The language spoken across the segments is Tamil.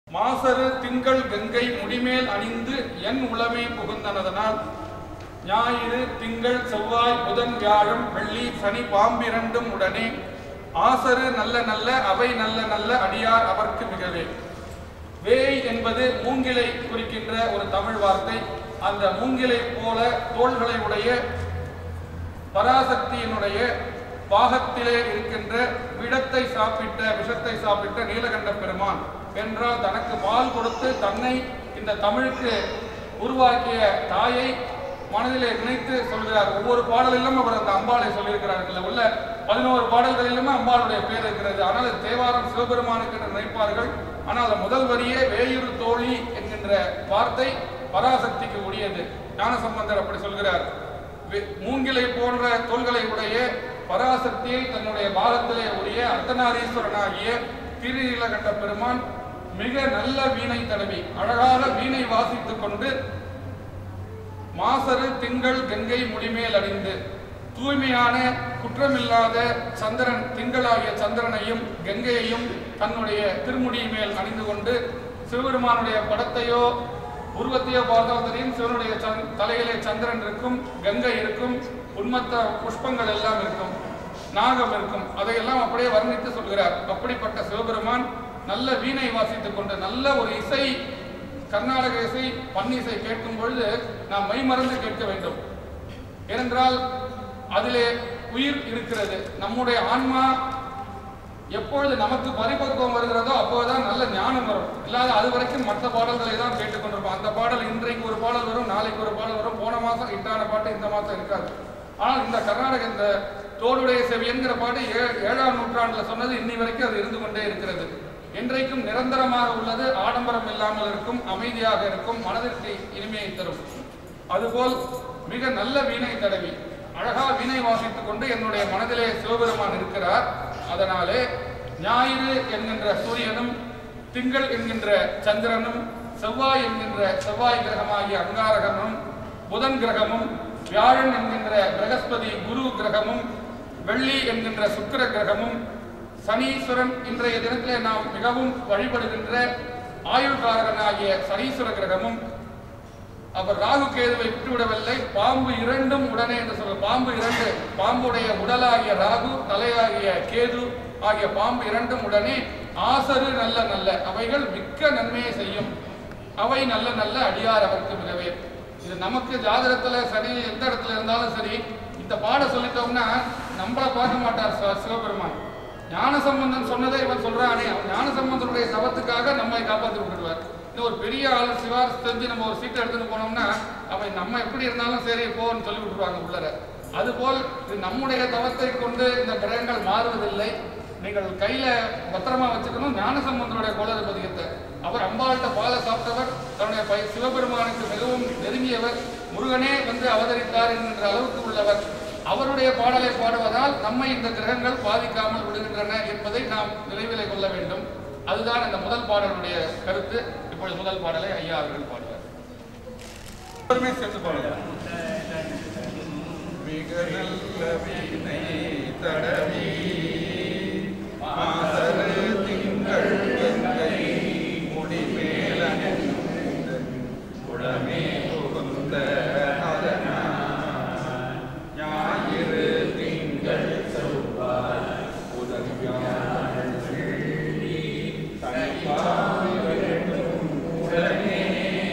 மாசரு திங்கள் கங்கை முடிமேல் அணிந்து என் உளமே புகுந்தனதனால் ஞாயிறு திங்கள் செவ்வாய் புதன் வியாழம் வெள்ளி சனி பாம்பிரண்டும் உடனே ஆசரு நல்ல நல்ல அவை நல்ல நல்ல அடியார் அவர்க்கு மிகவே வேய் என்பது மூங்கிலை குறிக்கின்ற ஒரு தமிழ் வார்த்தை அந்த மூங்கிலை போல தோள்களை உடைய பராசக்தியினுடைய பாகத்திலே இருக்கின்ற விடத்தை சாப்பிட்ட விஷத்தை சாப்பிட்ட நீலகண்ட பெருமான் என்றால் தனக்கு பால் கொடுத்து தன்னை இந்த தமிழுக்கு உருவாக்கிய தாயை மனதிலே நினைத்து சொல்கிறார் ஒவ்வொரு பாடலிலும் அவர் அந்த அம்பாளை சொல்லியிருக்கிறார் இதுல உள்ள பதினோரு பாடல்களிலுமே அம்பாளுடைய பேர் இருக்கிறது ஆனால் அது தேவாரம் சிவபெருமானுக்கு என்று நினைப்பார்கள் ஆனால் அந்த முதல் வரியே வேயுறு தோழி என்கின்ற வார்த்தை பராசக்திக்கு உரியது ஞானசம்பந்தர் அப்படி சொல்கிறார் வே- மூங்கிலை போன்ற தோள்களை உடைய பராசக்தியை தன்னுடைய பாகத்திலே உரிய அர்த்தநாரீஸ்வரனாகிய திருநீலகண்ட பெருமான் மிக நல்ல வீணை தடவி அழகாக வீணை வாசித்துக் கொண்டு மாசரு திங்கள் கங்கை முடிமேல் அணிந்து தூய்மையான குற்றமில்லாத சந்திரன் திங்களாகிய சந்திரனையும் கங்கையையும் தன்னுடைய திருமுடி மேல் அணிந்து கொண்டு சிவபெருமானுடைய படத்தையோ உருவத்தையோ பார்த்தால் தெரியும் சிவனுடைய சந்- தலையிலே சந்திரன் இருக்கும் கங்கை இருக்கும் உன்மத்த புஷ்பங்கள் எல்லாம் இருக்கும் நாகம் இருக்கும் அதையெல்லாம் அப்படியே வர்ணித்து சொல்கிறார் அப்படிப்பட்ட சிவபெருமான் நல்ல வீணை வாசித்துக் கொண்டு நல்ல ஒரு இசை கர்நாடக இசை பன்னிசை கேட்கும் பொழுது நாம் மெய்மறந்து கேட்க வேண்டும் ஏனென்றால் அதிலே உயிர் இருக்கிறது நம்முடைய ஆன்மா எப்பொழுது நமக்கு பரிபக்குவம் வருகிறதோ அப்போதுதான் நல்ல ஞானம் வரும் இல்லாத அது வரைக்கும் மற்ற பாடல்களை தான் கேட்டுக்கொண்டிருப்போம் அந்த பாடல் இன்றைக்கு ஒரு பாடல் வரும் நாளைக்கு ஒரு பாடல் வரும் போன மாசம் இட்டான பாட்டு இந்த மாசம் இருக்காது ஆனால் இந்த கர்நாடக இந்த தோளுடைய செவியன்கிற பாட்டு ஏ- ஏழாம் நூற்றாண்டுல சொன்னது இன்னி வரைக்கும் அது இருந்து கொண்டே இருக்கிறது என்றைக்கும் நிரந்தரமாக உள்ளது ஆடம்பரம் இல்லாமல் இருக்கும் அமைதியாக இருக்கும் மனதிற்கு இனிமையை தரும் அதுபோல் மிக நல்ல வீணை தடவி அழகா வீணை வாசித்துக் கொண்டு என்னுடைய மனதிலே சிவபெருமான் இருக்கிறார் அதனாலே ஞாயிறு என்கின்ற சூரியனும் திங்கள் என்கின்ற சந்திரனும் செவ்வாய் என்கின்ற செவ்வாய் கிரகமாகிய அங்காரகனும் புதன் கிரகமும் வியாழன் என்கின்ற பிரகஸ்பதி குரு கிரகமும் வெள்ளி என்கின்ற சுக்கிர கிரகமும் சனீஸ்வரன் இன்றைய தினத்திலே நாம் மிகவும் வழிபடுகின்ற ஆயுள்காரகனாகிய சனீஸ்வர கிரகமும் அவர் ராகு கேதுவை விட்டுவிடவில்லை பாம்பு இரண்டும் உடனே என்று சொல்ல பாம்பு இரண்டு பாம்புடைய உடலாகிய ராகு தலையாகிய கேது ஆகிய பாம்பு இரண்டும் உடனே ஆசரு நல்ல நல்ல அவைகள் மிக்க நன்மையை செய்யும் அவை நல்ல நல்ல அடியார் அவருக்கு மிகவே இது நமக்கு ஜாதகத்துல சரி எந்த இடத்துல இருந்தாலும் சரி இந்த பாட சொல்லிட்டோம்னா நம்மள பார்க்க மாட்டார் சிவ- சிவபெருமான் ஞானசம்பந்தன் சொன்னதை இவன் சொல்றானே அவன் ஞானசம்பந்தனுடைய தவத்துக்காக நம்மை காப்பாற்றி விட்டுடுவார் இது ஒரு பெரிய ஆள் சிவார் செஞ்சு நம்ம ஒரு சீட்டை எடுத்துட்டு போனோம்னா அவன் நம்ம எப்படி இருந்தாலும் சரி போன்னு சொல்லி விட்டுருவாங்க உள்ளர அதுபோல் இது நம்முடைய தவத்தை கொண்டு இந்த கிரகங்கள் மாறுவதில்லை நீங்கள் கையில பத்திரமா வச்சுக்கணும் ஞானசம்பந்தனுடைய கோளறு பதிகத்தை அவர் அம்பாள்கிட்ட பாலை சாப்பிட்டவர் தன்னுடைய பை சிவபெருமானுக்கு மிகவும் நெருங்கியவர் முருகனே வந்து அவதரித்தார் என்கின்ற அளவுக்கு உள்ளவர் அவருடைய பாடலை பாடுவதால் நம்மை இந்த கிரகங்கள் பாதிக்காமல் விடுகின்றன என்பதை நாம் நினைவிலே கொள்ள வேண்டும் அதுதான் இந்த முதல் பாடலுடைய கருத்து இப்பொழுது முதல் பாடலை ஐயா அவர்கள் பாடுவார் எல்லோருமே சேர்ந்து பாடுவார் மிக நல்ல வீணை தடவி மாசரு திங்கள் வெங்கை முடிமேல உடமே புகுந்த அதனால் ஞாயிறு திங்கள் செவ்வாய் புதன் வியாழன் வெள்ளி சனிப்பாய் இரண்டும் உடனே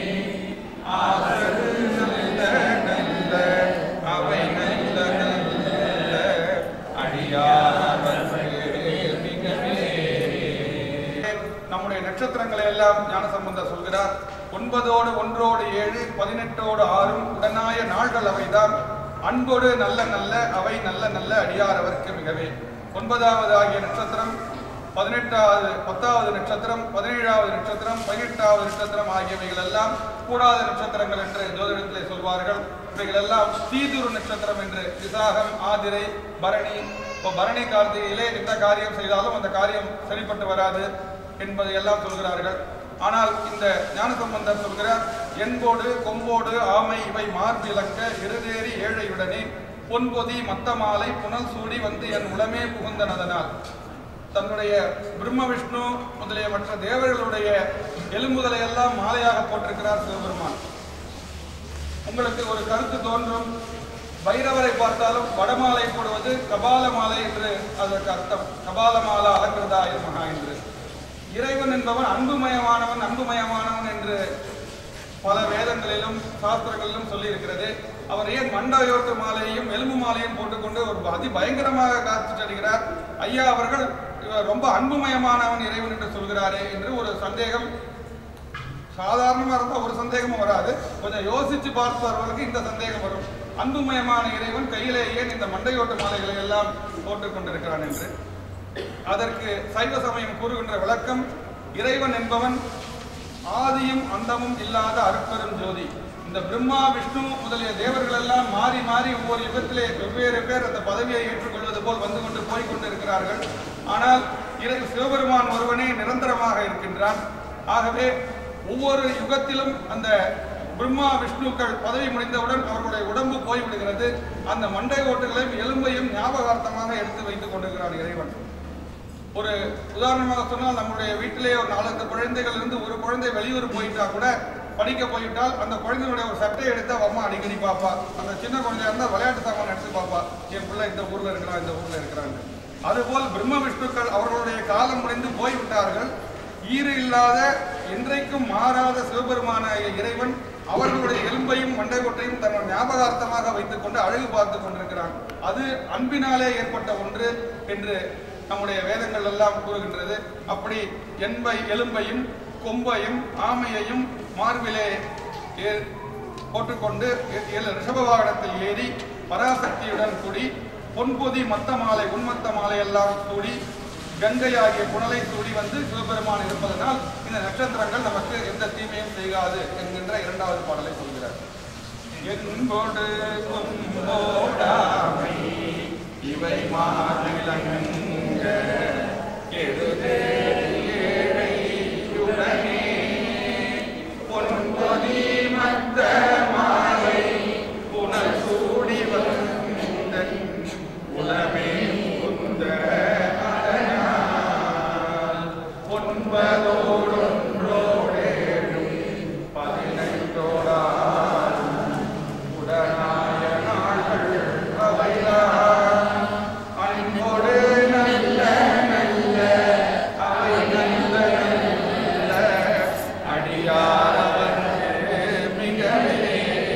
ஆசரு நல்ல நல்ல அவை நல்ல நல்ல அடியாரே மிகவே நம்முடைய நட்சத்திரங்களை எல்லாம் ஞானசம்பந்தர் சொல்கிறார் ஒன்பதோடு ஒன்றோடு ஏழு பதினெட்டோடு ஆறும் உடனாய நாள்கள் அவைதான் அன்போடு நல்ல நல்ல அவை நல்ல நல்ல அடியார் அவருக்கு மிகவே ஒன்பதாவது ஆகிய நட்சத்திரம் பதினெட்டாவது பத்தாவது நட்சத்திரம் பதினேழாவது நட்சத்திரம் பதினெட்டாவது நட்சத்திரம் ஆகியவைகள் எல்லாம் கூடாத நட்சத்திரங்கள் என்று ஜோதிடத்திலே சொல்வார்கள் இவைகள் எல்லாம் தீதுரு நட்சத்திரம் என்று விசாகம் ஆதிரை பரணி இப்போ பரணி கார்த்திகையிலே எந்த காரியம் செய்தாலும் அந்த காரியம் சரிப்பட்டு வராது என்பதை எல்லாம் சொல்கிறார்கள் ஆனால் இந்த ஞானசம்பந்தர் சொல்கிறார் என்போடு கொம்போடு ஆமை இவை மார்பிலங்க இருதேறி ஏழையுடனே பொன்பொதி மத்த மாலை புனல் சூடி வந்து என் உளமே புகுந்தனதனால் தன்னுடைய பிரம்ம விஷ்ணு முதலிய மற்ற தேவர்களுடைய எலும்புகளை எல்லாம் மாலையாக போட்டிருக்கிறார் சிவபெருமான் உங்களுக்கு ஒரு கருத்து தோன்றும் பைரவரை பார்த்தாலும் வடமாலை போடுவது கபால மாலை என்று அதற்கு அர்த்தம் கபால மாலா அலங்கிருதாய மகா என்று இறைவன் என்பவன் அன்புமயமானவன் அன்புமயமானவன் என்று பல வேதங்களிலும் சாஸ்திரங்களிலும் சொல்லி இருக்கிறது அவர் ஏன் மண்டயோட்டு மாலையையும் எலும்பு மாலையும் போட்டுக்கொண்டு ஒரு அதி பயங்கரமாக காட்சி தருகிறார் ஐயா அவர்கள் இவர் ரொம்ப அன்புமயமானவன் இறைவன் என்று சொல்கிறாரே என்று ஒரு சந்தேகம் சாதாரணமா இருந்தா ஒரு சந்தேகமும் வராது கொஞ்சம் யோசிச்சு பார்ப்பவர்களுக்கு இந்த சந்தேகம் வரும் அன்புமயமான இறைவன் கையிலே ஏன் இந்த மண்டையோட்டு மாலைகளை எல்லாம் போட்டுக் கொண்டிருக்கிறான் என்று அதற்கு சைவ சமயம் கூறுகின்ற விளக்கம் இறைவன் என்பவன் ஆதியும் அந்தமும் இல்லாத அருட்பெரும் ஜோதி இந்த பிரம்மா விஷ்ணு முதலிய தேவர்கள் எல்லாம் மாறி மாறி ஒவ்வொரு யுகத்திலே வெவ்வேறு பேர் அந்த பதவியை ஏற்றுக்கொள்வது போல் வந்து கொண்டு போய் கொண்டிருக்கிறார்கள் ஆனால் இறை சிவபெருமான் ஒருவனே நிரந்தரமாக இருக்கின்றான் ஆகவே ஒவ்வொரு யுகத்திலும் அந்த பிரம்மா விஷ்ணுக்கள் பதவி முடிந்தவுடன் அவர்களுடைய உடம்பு போய்விடுகிறது அந்த மண்டை ஓட்டுகளையும் எலும்பையும் ஞாபகார்த்தமாக எடுத்து வைத்துக் கொண்டிருக்கிறார் இறைவன் ஒரு உதாரணமாக சொன்னால் நம்முடைய வீட்டிலே ஒரு நாலஞ்சு குழந்தைகள் இருந்து ஒரு குழந்தை வெளியூர் போயிட்டா கூட படிக்க போயிட்டால் அந்த குழந்தையுடைய ஒரு சட்டையை எடுத்து அவ அம்மா அடிக்கடி பார்ப்பா அந்த சின்ன குழந்தையா இருந்தால் விளையாட்டு சாமான் எடுத்து பார்ப்பா என் பிள்ளை இந்த ஊர்ல இருக்கிறான் இந்த ஊர்ல இருக்கிறாங்க அதுபோல் பிரம்ம விஷ்ணுக்கள் அவர்களுடைய காலம் முடிந்து போய்விட்டார்கள் ஈறு இல்லாத என்றைக்கும் மாறாத சிவபெருமானாய இறைவன் அவர்களுடைய எலும்பையும் மண்டை கொட்டையும் தன்னுடைய ஞாபகார்த்தமாக வைத்துக் கொண்டு அழகு பார்த்து கொண்டிருக்கிறான் அது அன்பினாலே ஏற்பட்ட ஒன்று என்று நம்முடைய வேதங்கள் எல்லாம் கூறுகின்றது அப்படி என்பை எலும்பையும் கொம்பையும் ஆமையையும் மார்பிலே ஏ- போட்டுக்கொண்டு ஏ- ஏழு ரிஷப வாகனத்தில் ஏறி பராசக்தியுடன் கூடி பொன்பொதி மத்த மாலை உன்மத்த மாலை எல்லாம் கூடி கங்கை ஆகிய புனலை சூடி வந்து சிவபெருமான் இருப்பதனால் இந்த நட்சத்திரங்கள் நமக்கு எந்த தீமையும் செய்யாது என்கின்ற இரண்டாவது பாடலை சொல்கிறார் என்போடு கொம்போடாமை இவை மாநிலங்க கெடுதே ஏழையுடனே பொன்பொதி மத்த மாலை புனல் சூடி வந்தன் உலமே குந்த அதனால் ஒன்பதோடொன்றோடேழும் பதினைந்தோடாரும் உடனாய நாள்கள் அவைதான் அன்போடு நல்ல நல்ல அவை நல்ல நல்ல அடியாரவர்க்கு மிகவே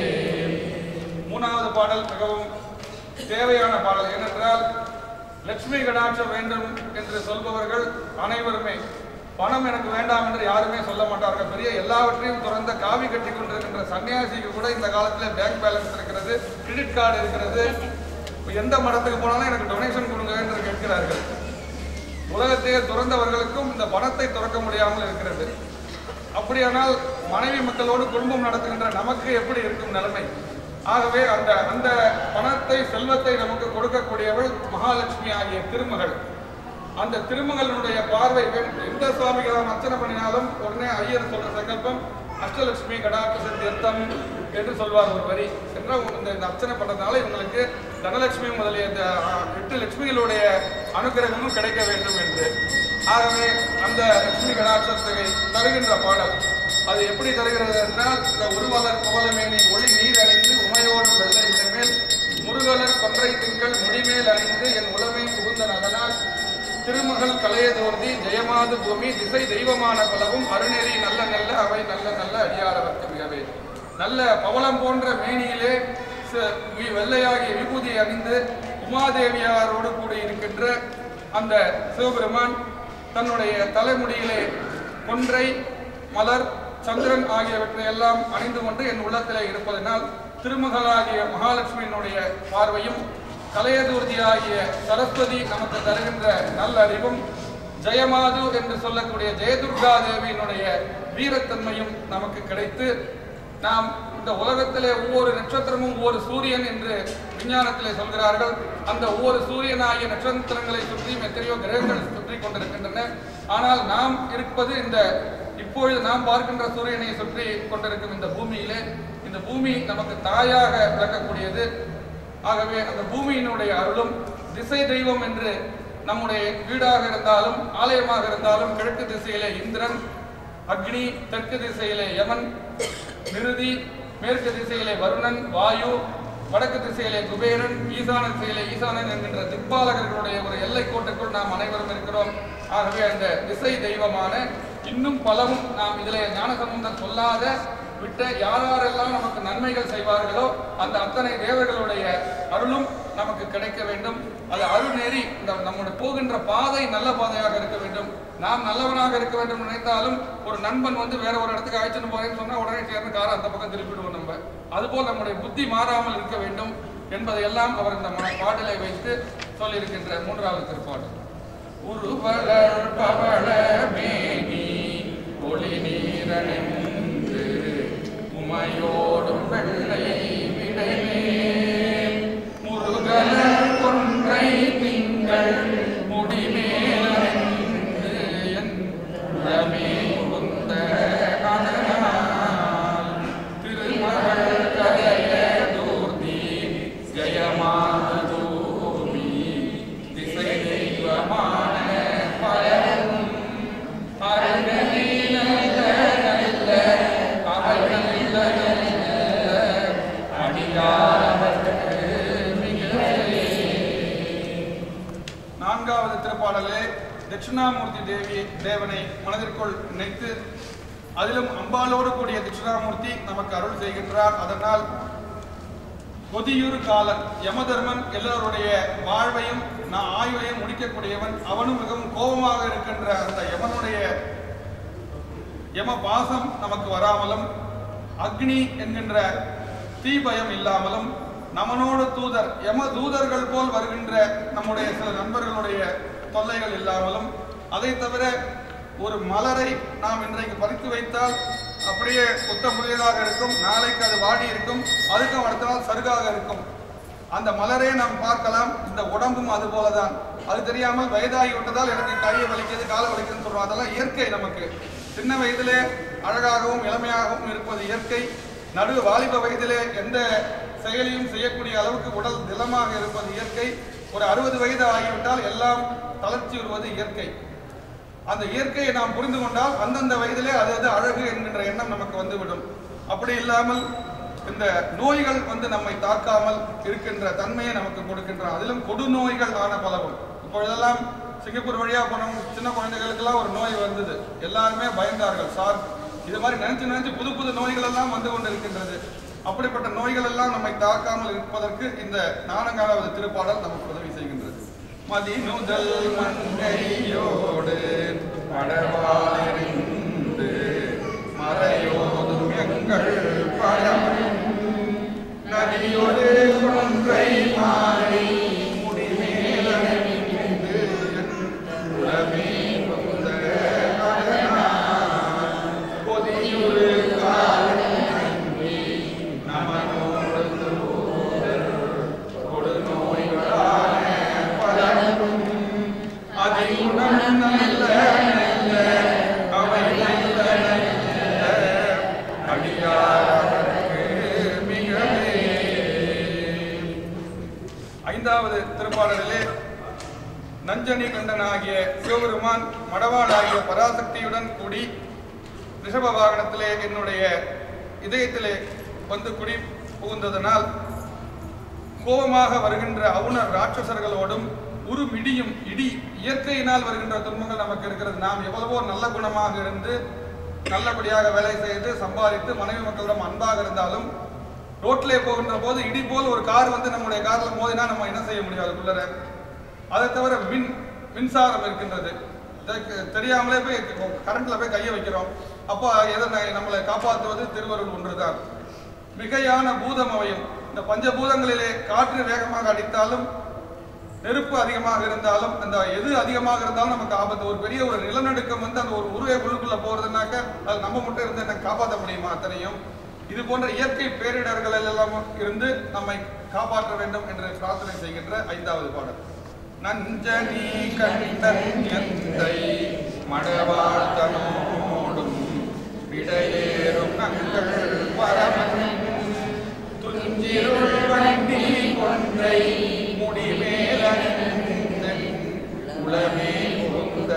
மூணாவது பாடல் மிகவும் தேவையான பாடல் ஏனென்றால் லட்சுமி கடாட்சம் வேண்டும் என்று சொல்பவர்கள் அனைவருமே பணம் எனக்கு வேண்டாம் என்று யாருமே சொல்ல மாட்டார்கள் பெரிய எல்லாவற்றையும் துறந்த காவி கட்டி கொண்டிருக்கின்ற சன்னியாசிக்கு கூட இந்த காலத்தில் பேங்க் பேலன்ஸ் இருக்கிறது கிரெடிட் கார்டு இருக்கிறது இப்ப எந்த மடத்துக்கு போனாலும் எனக்கு டொனேஷன் கொடுங்க என்று கேட்கிறார்கள் உலகத்தையே துறந்தவர்களுக்கும் இந்த பணத்தை துறக்க முடியாமல் இருக்கிறது அப்படியானால் மனைவி மக்களோடு குடும்பம் நடத்துகின்ற நமக்கு எப்படி இருக்கும் நிலைமை ஆகவே அந்த அந்த பணத்தை செல்வத்தை நமக்கு கொடுக்கக்கூடியவள் மகாலட்சுமி ஆகிய திருமகள் அந்த திருமகளினுடைய பார்வை வெ- எந்த சுவாமிகளை நாம் அர்ச்சனை பண்ணினாலும் உடனே ஐயர் சொல்ற சங்கல்பம் அஷ்டலட்சுமி கடாட்ச தீர்த்தம் என்று சொல்வார் ஒரு வரி என்றால் இந்த இந்த அர்ச்சனை பண்றதுனால இவங்களுக்கு தனலட்சுமி முதலிய இந்த ஆ, எட்டு லட்சுமிகளுடைய அனுகிரகமும் கிடைக்க வேண்டும் என்று ஆகவே அந்த லட்சுமி கடாட்சத்தை தருகின்ற பாடல் அது எப்படி தருகிறது என்றால் இந்த உருவலர் கோலமேனி ஒளி நீர் அணிந்து உமையோடு வெள்ளை விடமேல் முருகலர் கொன்றை திங்கள் முடிமேல் அணிந்து என் உளமை புகுந்தன் அதனால் திருமகள் கலையதோர்தி ஜெயமாது பூமி திசை தெய்வமான பலவும் அருநெறி நல்ல நல்ல அவை நல்ல நல்ல அடியாரவர்க்கு மிகவே நல்ல பவளம் போன்ற மேனியிலே ச- வி- வெள்ளையாகிய விபூதி அணிந்து உமாதேவியாரோடு கூடி இருக்கின்ற அந்த சிவபெருமான் தன்னுடைய தலைமுடியிலே கொன்றை மலர் சந்திரன் ஆகியவற்றை எல்லாம் அணிந்து கொண்டு என் உள்ளத்திலே இருப்பதனால் திருமகளாகிய மகாலட்சுமியினுடைய பார்வையும் கலையதூர்த்தியாகிய சரஸ்வதி நமக்கு தருகின்ற நல்லறிவும் ஜெயமாது என்று சொல்லக்கூடிய ஜெயதுர்கா தேவியினுடைய வீரத்தன்மையும் நமக்கு கிடைத்து நாம் இந்த உலகத்திலே ஒவ்வொரு நட்சத்திரமும் ஒவ்வொரு சூரியன் என்று விஞ்ஞானத்திலே சொல்கிறார்கள் அந்த ஒவ்வொரு சூரியனாகிய நட்சத்திரங்களை சுற்றியும் எத்தனையோ கிரகங்கள் சுற்றி கொண்டிருக்கின்றன ஆனால் நாம் இருப்பது இந்த இப்பொழுது நாம் பார்க்கின்ற சூரியனை சுற்றி கொண்டிருக்கும் இந்த பூமியிலே இந்த பூமி நமக்கு தாயாக விளக்கக்கூடியது ஆகவே அந்த பூமியினுடைய அருளும் திசை தெய்வம் என்று நம்முடைய வீடாக இருந்தாலும் ஆலயமாக இருந்தாலும் கிழக்கு திசையிலே இந்திரன் அக்னி தெற்கு திசையிலே யமன் நிருதி மேற்கு திசையிலே வருணன் வாயு வடக்கு திசையிலே குபேரன் ஈசான திசையிலே ஈசானன் என்கின்ற திக்பாலகர்களுடைய ஒரு எல்லை கோட்டுக்குள் நாம் அனைவரும் இருக்கிறோம் ஆகவே அந்த திசை தெய்வமான இன்னும் பலவும் நாம் இதிலே ஞானசம்பந்தர் சொல்லாத விட்ட யார் யாரெல்லாம் நமக்கு நன்மைகள் செய்வார்களோ அந்த அத்தனை தேவர்களுடைய அருளும் நமக்கு கிடைக்க வேண்டும் அது அருள் நெறி இந்த நம்முடைய போகின்ற பாதை நல்ல பாதையாக இருக்க வேண்டும் நாம் நல்லவனாக இருக்க வேண்டும் என்று நினைத்தாலும் ஒரு நண்பன் வந்து வேற ஒரு இடத்துக்கு அழைச்சிட்டு போறேன்னு சொன்னா உடனே சேர்ந்து காரை அந்த பக்கம் திருப்பிடுவோம் நம்ம அதுபோல் நம்முடைய புத்தி மாறாமல் இருக்க வேண்டும் என்பதையெல்லாம் அவர் இந்த ம- பாடலை வைத்து சொல்லியிருக்கின்ற மூன்றாவது திருப்பாடல் உருவலர் பவள மேனி ஒளி நீரணிந்து உமையோடும் வெள்ளை விடைமேல் முருகலர் கொன்றை திங்கள் முடிமேலணிந்து என் உளமே முகுந்த அதனால் திருமகள் கதைய தூர்த்தி ஜெயமாது தூமி திசை தெய்வமான பலரும் அருகே நல்ல நல்ல அவள் நல்ல நல்ல அடியாரவர்க்கு மிகவே நான்காவது திருப்பாடலே தட்சிணாமூர்த்தி தேவி தேவனை மனதிற்குள் நினைத்து அதிலும் அம்பாளோடு கூடிய தட்சிணாமூர்த்தி நமக்கு அருள் செய்கின்றார் அதனால் கொதியுறு காலன் யமதர்மன் எல்லோருடைய வாழ்வையும் நான் ஆய்வையும் முடிக்கக்கூடியவன் அவனும் மிகவும் கோபமாக இருக்கின்ற அந்த யமனுடைய யம பாசம் நமக்கு வராமலும் அக்னி என்கின்ற தீ பயம் இல்லாமலும் நமனோடு தூதர் யம தூதர்கள் போல் வருகின்ற நம்முடைய சில நண்பர்களுடைய தொல்லைகள் இல்லாமலும் அதை தவிர ஒரு மலரை நாம் இன்றைக்கு பறித்து வைத்தால் அப்படியே புத்தம் புதியதாக இருக்கும் நாளைக்கு அது வாடி இருக்கும் அதுக்கும் அடுத்த நாள் சருகாக இருக்கும் அந்த மலரே நாம் பார்க்கலாம் இந்த உடம்பும் அது போலதான் அது தெரியாமல் வயதாகி விட்டதால் எனக்கு கையை வலிக்குது காலை வலிக்குதுன்னு சொல்றோம் அதெல்லாம் இயற்கை நமக்கு சின்ன வயதிலே அழகாகவும் இளமையாகவும் இருப்பது இயற்கை நடு வாலிப வயதிலே எந்த செயலையும் செய்யக்கூடிய அளவுக்கு உடல் திடமாக இருப்பது இயற்கை ஒரு அறுபது வயது ஆகிவிட்டால் எல்லாம் தளர்ச்சி வருவது இயற்கை அந்த இயற்கையை நாம் புரிந்து கொண்டால் அந்தந்த வயதிலே அது அது அழகு என்கின்ற எண்ணம் நமக்கு வந்துவிடும் அப்படி இல்லாமல் இந்த நோய்கள் வந்து நம்மை தாக்காமல் இருக்கின்ற தன்மையை நமக்கு கொடுக்கின்ற அதிலும் கொடுநோய்கள் ஆன பலவும் இப்பொழுதெல்லாம் சிங்கப்பூர் வழியா போனவங்க சின்ன குழந்தைகளுக்கெல்லாம் ஒரு நோய் வந்தது எல்லாருமே பயந்தார்கள் சார் இது மாதிரி நினைச்சு நினைச்சு புது புது நோய்கள் எல்லாம் வந்து கொண்டிருக்கின்றது அப்படிப்பட்ட நோய்கள் எல்லாம் நம்மை தாக்காமல் இருப்பதற்கு இந்த நான்காவது திருப்பாடல் நமக்கு உதவி செய்கின்றது மதிநுதல் மங்கையோடு படவாலிருந்து மறையோதும் எங்கள் படம் நதியோடு கொன்றை மாறி முடிமேலணிந்து என் உளமே புகுந்த அதனால் கொதியுறு காலி நமனோடு தூதர் கொடுநோய்களான பலரும் அதிகுணம் நல்ல நல்ல அவை நல்ல நல்ல அடியாரவர்க்கு மிகவே ஐந்தாவது திருப்பாடலிலே நஞ்சனி கண்டனாகிய சிவபெருமான் மடவாளாகிய பராசக்தியுடன் கூடி ரிஷப வாகனத்திலே என்னுடைய இதயத்திலே வந்து குடி புகுந்ததனால் கோபமாக வருகின்ற அவுணர் ராட்சசர்களோடும் ஒரு மிடியும் இடி இயற்கையினால் வருகின்ற துன்பங்கள் நமக்கு இருக்கிறது நாம் எவ்வளவோ நல்ல குணமாக இருந்து நல்லபடியாக வேலை செய்து சம்பாதித்து மனைவி மக்களிடம் அன்பாக இருந்தாலும் ரோட்டிலே போகின்ற போது இடி போல் ஒரு கார் வந்து நம்முடைய கார்ல மோதினா நம்ம என்ன செய்ய முடியும் அதுக்குள்ளர அதை தவிர மின் மின்சாரம் இருக்கின்றது இதற்கு தெரியாமலே போய் கரண்ட்ல போய் கையை வைக்கிறோம் அப்போ எதை ந- நம்மளை காப்பாற்றுவது திருவருள் ஒன்றுதான் மிகையான பூதம் அவையும் இந்த பஞ்சபூதங்களிலே காற்று வேகமாக அடித்தாலும் நெருப்பு அதிகமாக இருந்தாலும் அந்த எது அதிகமாக இருந்தாலும் நமக்கு ஆபத்து ஒரு பெரிய ஒரு நிலநடுக்கம் வந்து அந்த ஒரு உருவை உள்ளுக்குள்ள போறதுனாக்க அது நம்ம மட்டும் இருந்து என்ன காப்பாற்ற முடியுமா அத்தனையும் இது போன்ற இயற்கை பேரிடர்கள் எல்லாம் இருந்து நம்மை காப்பாற்ற வேண்டும் என்று பிரார்த்தனை செய்கின்ற ஐந்தாவது பாடல் நஞ்சனி கண்டன் எந்தை மடவாழ்த்தனோடும் விடையேறும் நங்கள் பரமன் துஞ்சிருள் வண்டி கொன்றை முடிமேலன் உளமே புகுந்த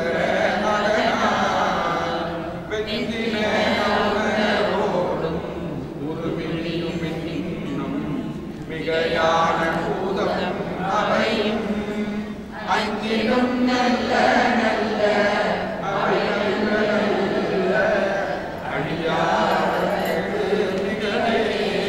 அதனால் வெஞ்சின கவுனரோடும் உருவினியும் இன்னும் மிகையான பூதம் அவையும் அஞ்சினும் நல்ல நல்ல அவை நல்ல நல்ல அழியாதது மிகவே.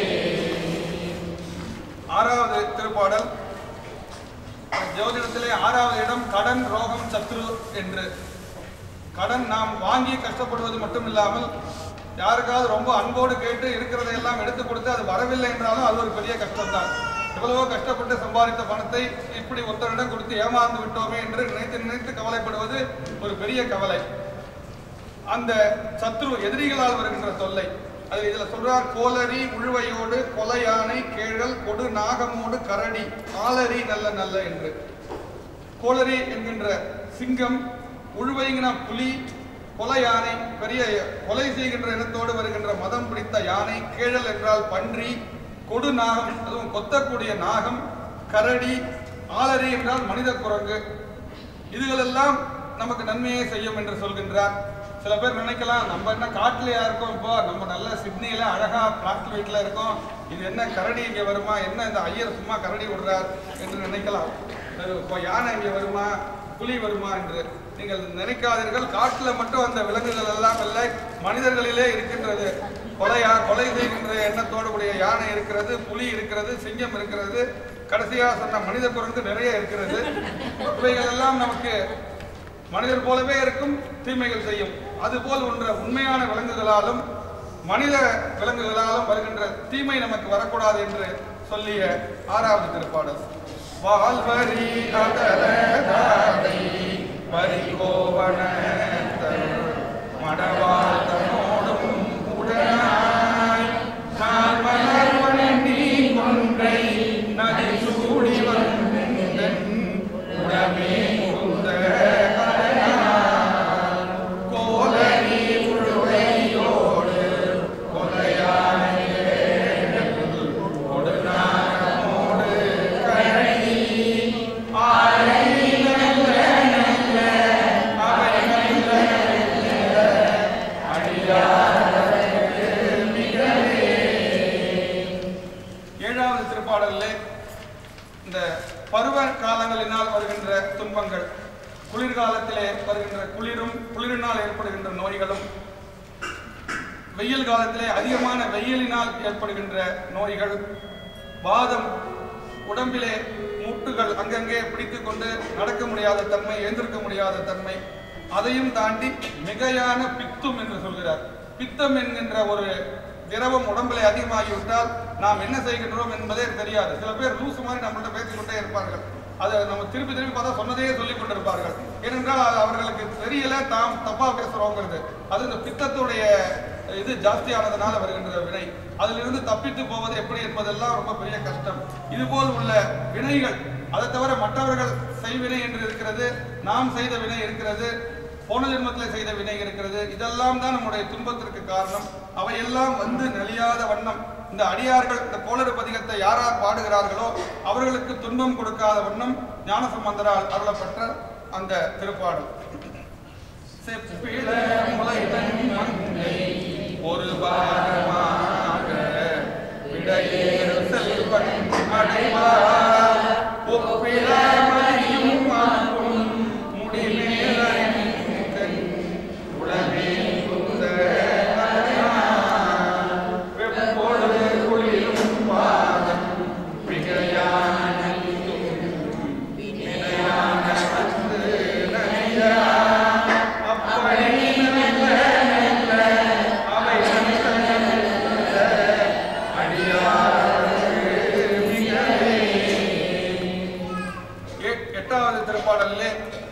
ஆறாவது திருப்பாடல் ஜோதிடத்திலே ஆறாவது இடம் கடன் ரோகம் சத்ரு என்று கடன் நாம் வாங்கி கஷ்டப்படுவது மட்டும் இல்லாமல் யாருக்காவது ரொம்ப அன்போடு கேட்டு இருக்கிறதையெல்லாம் எடுத்து கொடுத்து அது வரவில்லை என்றாலும் அது ஒரு பெரிய கஷ்டம்தான் எவ்வளவோ கஷ்டப்பட்டு சம்பாதித்த பணத்தை இப்படி ஒருத்தரிடம் கொடுத்து ஏமாந்து விட்டோமே என்று நினைத்து நினைத்து கவலைப்படுவது ஒரு பெரிய கவலை அந்த சத்ரு எதிரிகளால் வருகின்ற தொல்லை அது இதுல சொல்றார் கோலரி உழுவையோடு கொலை யானை கேழல் கொடு நாகமோடு கரடி ஆலரி நல்ல நல்ல என்று கோலரி என்கின்ற சிங்கம் உழுவைங்கிற புலி கொலை யானை பெரிய கொலை செய்கின்ற இனத்தோடு வருகின்ற மதம் பிடித்த யானை கேழல் என்றால் பன்றி கொடு நாகம் அதுவும் கொத்தக்கூடிய நாகம் கரடி ஆலரி என்றால் மனித குரங்கு இதுகளெல்லாம் நமக்கு நன்மையை செய்யும் என்று சொல்கின்றார் சில பேர் நினைக்கலாம் நம்ம என்ன காட்டுலயா இருக்கோம் இப்போ நம்ம நல்ல சிட்னியில அழகா பிளாட் வீட்டில் இருக்கோம் இது என்ன கரடி இங்கே வருமா என்ன இந்த ஐயர் சும்மா கரடி விடுறார் என்று நினைக்கலாம் அது இப்போ யானை இங்கே வருமா புலி வருமா என்று நீங்கள் நினைக்காதீர்கள் காட்டுல மட்டும் அந்த விலங்குகள் எல்லாம் இல்லை மனிதர்களிலே இருக்கின்றது கொலையா கொலை செய்கின்ற எண்ணத்தோடு கூடிய யானை இருக்கிறது புலி இருக்கிறது சிங்கம் இருக்கிறது கடைசியா சொன்ன மனித குரங்கு நிறைய இருக்கிறது இவைகள் எல்லாம் நமக்கு மனிதர் போலவே இருக்கும் தீமைகள் செய்யும் அதுபோல் ஒன்ற உண்மையான விலங்குகளாலும் மனித விலங்குகளாலும் வருகின்ற தீமை நமக்கு வரக்கூடாது என்று சொல்லிய ஆறாவது திருப்பாடல் வாழ்வரி அதர தாதை பரிகோவன மடவாழ்த்தனோடும் உடனாய் நான் மலர்வன நீ கொன்றை நதி சூடி வந்தென் உடமே புகுந்த அதனால் கோலரி உழுவையோடு கொலையான கொடுநாகமோடு கழனி ஆரை நல்ல நல்ல அவை நல்ல நல்ல அடியாருக்கு மிகவே ஏழாவது திருப்பாடலிலே இந்த பருவ காலங்களினால் வருகின்ற துன்பங்கள் குளிர்காலத்திலே வருகின்ற குளிரும் குளிரினால் ஏற்படுகின்ற நோய்களும் வெயில் காலத்திலே அதிகமான வெயிலினால் ஏற்படுகின்ற நோய்கள் வாதம் உடம்பிலே மூட்டுகள் அங்கங்கே பிடித்து கொண்டு நடக்க முடியாத தன்மை எழுந்திருக்க முடியாத தன்மை அதையும் தாண்டி மிகையான பித்தும் என்று சொல்கிறார் பித்தம் என்கின்ற ஒரு திரவம் உடம்பிலே அதிகமாகிவிட்டால் நாம் என்ன செய்கின்றோம் என்பதே தெரியாது சில பேர் லூசு மாதிரி நம்மள்ட்ட பேசிக்கொண்டே இருப்பார்கள் அதை நம்ம திருப்பி திருப்பி பார்த்தா சொன்னதையே சொல்லிக் கொண்டிருப்பார்கள் ஏனென்றால் அது அவர்களுக்கு தெரியல தாம் தப்பா பேசுறோங்கிறது அது இந்த பித்தத்துடைய இது ஜாஸ்தியானதுனால வருகின்ற வினை அதிலிருந்து தப்பித்து போவது எப்படி என்பதெல்லாம் ரொம்ப பெரிய கஷ்டம் இதுபோல் உள்ள வினைகள் அதை தவிர மற்றவர்கள் செய்வினை என்று இருக்கிறது நாம் செய்த வினை இருக்கிறது போன ஜென்மத்தில் செய்த வினை இருக்கிறது இதெல்லாம் தான் நம்முடைய துன்பத்திற்கு காரணம் அவையெல்லாம் வந்து நலியாத வண்ணம் இந்த அடியார்கள் இந்த கோளறு பதிகத்தை யார் யார் பாடுகிறார்களோ அவர்களுக்கு துன்பம் கொடுக்காத வண்ணம் ஞானசம்பந்தரால் அருளப்பட்ட அந்த திருப்பாடல் செப்பிள முளைதன் மங்கை ஒரு பாகமாக விடையேறு செல்வன் அடைவார் ஒப்பிள மதியும் மாற்றும் முடிமேலன் உளமே புகுந்த அதனால் வெப்பொழுது குளிரும் பாதம் மிகையான வினையான வந்து நனையா அப்படி நல்ல நல்ல அவை நல்ல நல்ல அடியாருக்கு மிகவே. எ- எட்டாவது திருப்பாடலிலே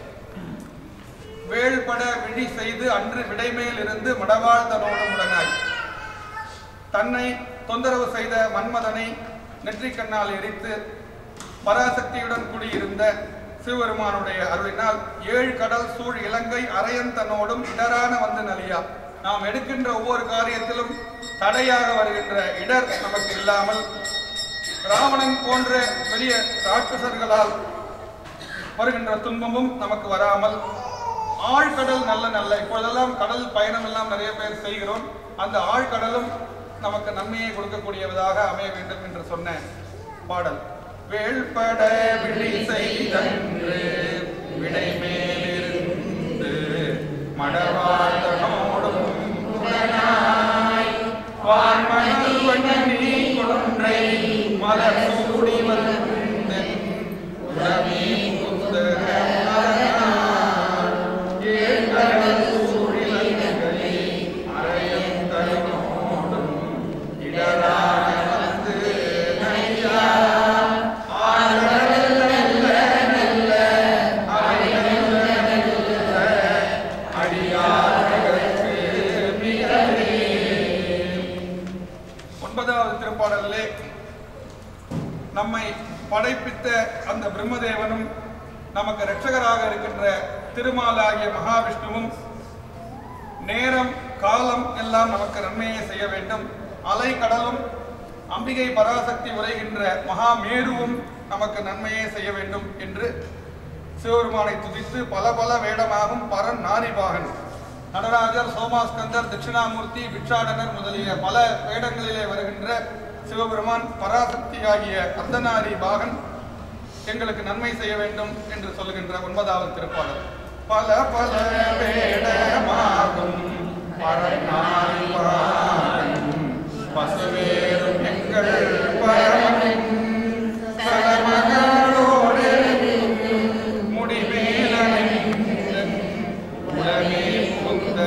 வேள்பட விழி செய்து அன்று விடைமேல் இருந்து மடவாள் தனோடு முடனாய் தன்னை தொந்தரவு செய்த மன்மதனை நெற்றிக்கண்ணால் எரித்து பராசக்தியுடன் கூடியிருந்த சிவபெருமானுடைய அருளினால் ஏழு கடல் சூழ் இலங்கை அரையந்தனோடும் இடரான வந்து நலியா நாம் எடுக்கின்ற ஒவ்வொரு காரியத்திலும் தடையாக வருகின்ற இடர் நமக்கு இல்லாமல் ராவணன் போன்ற பெரிய ராட்சசர்களால் வருகின்ற துன்பமும் நமக்கு வராமல் ஆழ்கடல் நல்ல நல்ல இப்பொழுதெல்லாம் கடல் பயணம் எல்லாம் நிறைய பேர் செய்கிறோம் அந்த ஆழ்கடலும் நமக்கு நன்மையை கொடுக்கக்கூடியதாக அமைய வேண்டும் என்று சொன்ன பாடல் வேள்பட விழி செய்தன்று விடை மேலிருந்து மடவாழ்தனோடும் உடனாய் வான்மணல் வண்ணி கொன்றை மலர் சூடி வந்தென் உடமே புகுந்த அதனால் ஏழ்கடல் சூழிலங்கை அறையும் தருணோடும் இடரான வந்து நையா ஆழ்கடல் நல்ல நல்ல அவை நல்ல நல்ல அடியார்களுக்கு மிகவே ஒன்பதாவது திருப்பாடலிலே நம்மை படைப்பித்த அந்த பிரம்மதேவனும் நமக்கு இரட்சகராக இருக்கின்ற திருமாலாகிய மகாவிஷ்ணுவும் நேரம் காலம் எல்லாம் நமக்கு நன்மையை செய்ய வேண்டும் அலை கடலும் அம்பிகை பராசக்தி உரைகின்ற மகாமேருவும் நமக்கு நன்மையை செய்ய வேண்டும் என்று சிவபெருமானை துதித்து பல பல வேடமாகும் பரன் நாரிபாகன் நடராஜர் சோமாஸ்கந்தர் தட்சிணாமூர்த்தி பிட்சாடனர் முதலிய பல வேடங்களிலே வருகின்ற சிவபெருமான் பராசக்தி ஆகிய அர்த்தநாரி பாகன் எங்களுக்கு நன்மை செய்ய வேண்டும் என்று சொல்லுகின்ற ஒன்பதாவது திருப்பாடல் பல பல வேடமாகும் பரநாரி பாகன் பசுவேறும் எங்கள் பரமனின் சலமகளோடு முடிவேலனின் உலகே புகுந்த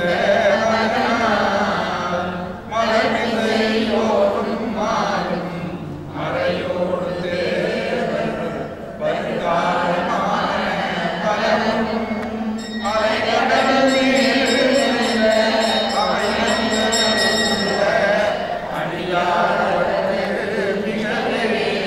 அதனால் மலர்விசையோடும் மாறும் மறையோடு தேவர் வருங்காலமான பலமும் அலைகடல் மேலுள்ள அவையங்களுள்ள அடியாரவர்க்கு மிகவே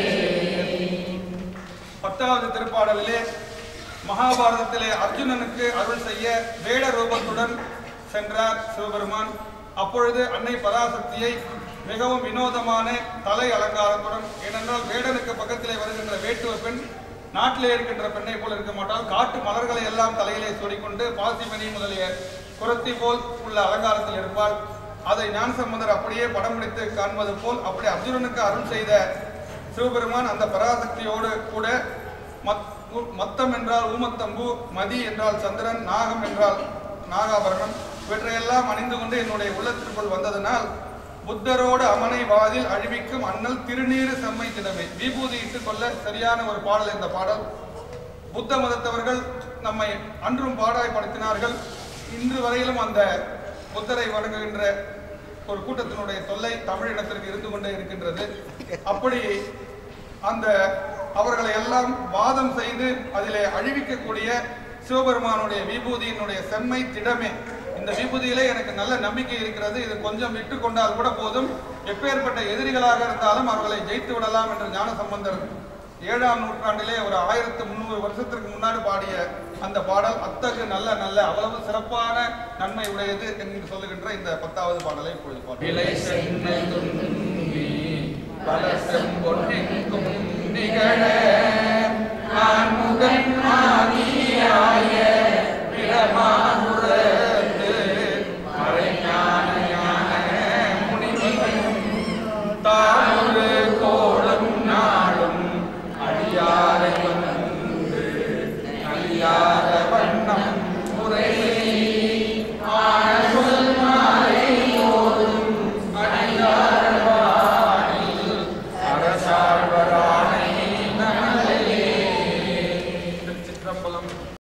பத்தாவது திருப்பாடலிலே மகாபாரதத்திலே அர்ஜுனனுக்கு அருள் செய்ய வேட ரூபத்துடன் சென்றார் சிவபெருமான் அப்பொழுது அன்னை பராசக்தியை மிகவும் வினோதமான தலை அலங்காரத்துடன் ஏனென்றால் வேடனுக்கு பக்கத்திலே வருகின்ற வேட்டுவ பெண் நாட்டிலே இருக்கின்ற பெண்ணை போல் இருக்க மாட்டால் காட்டு மலர்களை எல்லாம் தலையிலே சூடிக்கொண்டு பாசிமணி முதலிய குரத்தி போல் உள்ள அலங்காரத்தில் இருப்பாள் அதை ஞானசம்பந்தர் அப்படியே படம் பிடித்து காண்பது போல் அப்படி அர்ஜுனனுக்கு அருள் செய்த சிவபெருமான் அந்த பராசக்தியோடு கூட மத் உ- மத்தம் என்றால் ஊமத்தம்பு மதி என்றால் சந்திரன் நாகம் என்றால் நாகாபரணம் இவற்றையெல்லாம் அணிந்து கொண்டு என்னுடைய உள்ளத்திற்குள் வந்ததனால் புத்தரோடு அமனை வாதில் அழிவிக்கும் அண்ணல் திருநீறு செம்மை தினமே விபூதி இட்டுக் கொள்ள சரியான ஒரு பாடல் இந்த பாடல் புத்த மதத்தவர்கள் நம்மை அன்றும் பாடாய்படுத்தினார்கள் இன்று வரையிலும் அந்த புத்தரை வணங்குகின்ற ஒரு கூட்டத்தினுடைய தொல்லை தமிழினத்திற்கு இருந்து கொண்டே இருக்கின்றது அப்படி அந்த அவர்களை எல்லாம் வாதம் செய்து அதிலே அழிவிக்கக்கூடிய சிவபெருமானுடைய விபூதியினுடைய செம்மை திடமே இந்த விபூதியிலே எனக்கு நல்ல நம்பிக்கை இருக்கிறது இது கொஞ்சம் விட்டு கொண்டால் கூட போதும் எப்பேற்பட்ட எதிரிகளாக இருந்தாலும் அவர்களை ஜெயித்து விடலாம் என்று ஞான சம்பந்தர் ஏழாம் நூற்றாண்டிலே ஒரு ஆயிரத்து முந்நூறு வருஷத்திற்கு முன்னாடி பாடிய அந்த பாடல் அத்தகு நல்ல நல்ல அவ்வளவு சிறப்பான நன்மை உடையது என்று சொல்லுகின்ற இந்த பத்தாவது பாடலை இப்பொழுது பாடுகிறேன். விலை சென்னை தும்பி பல செம்பொன்னெங்கும்